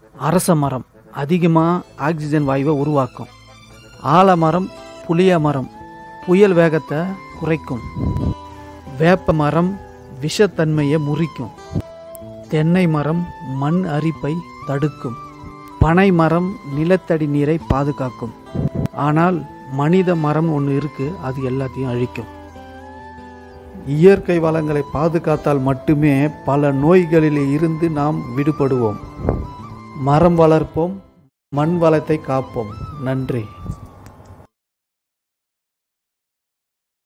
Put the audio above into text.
அரச மரம் அதிகமாக ஆக்சிஜன் வாயுவை உருவாக்கும் ஆலமரம் புளிய மரம் புயல் வேகத்தை குறைக்கும் வேப்ப மரம் விஷத்தன்மையை முறிக்கும் தென்னை மரம் மண் அரிப்பை தடுக்கும் பனை மரம் நிலத்தடி நீரை பாதுகாக்கும் ஆனால் மனித மரம் ஒன்று இருக்குது அது எல்லாத்தையும் அழிக்கும் இயற்கை வளங்களை பாதுகாத்தால் மட்டுமே பல நோய்களில் இருந்து நாம் விடுபடுவோம் மரம் வளர்ப்போம் மண் வளத்தை காப்போம் நன்றி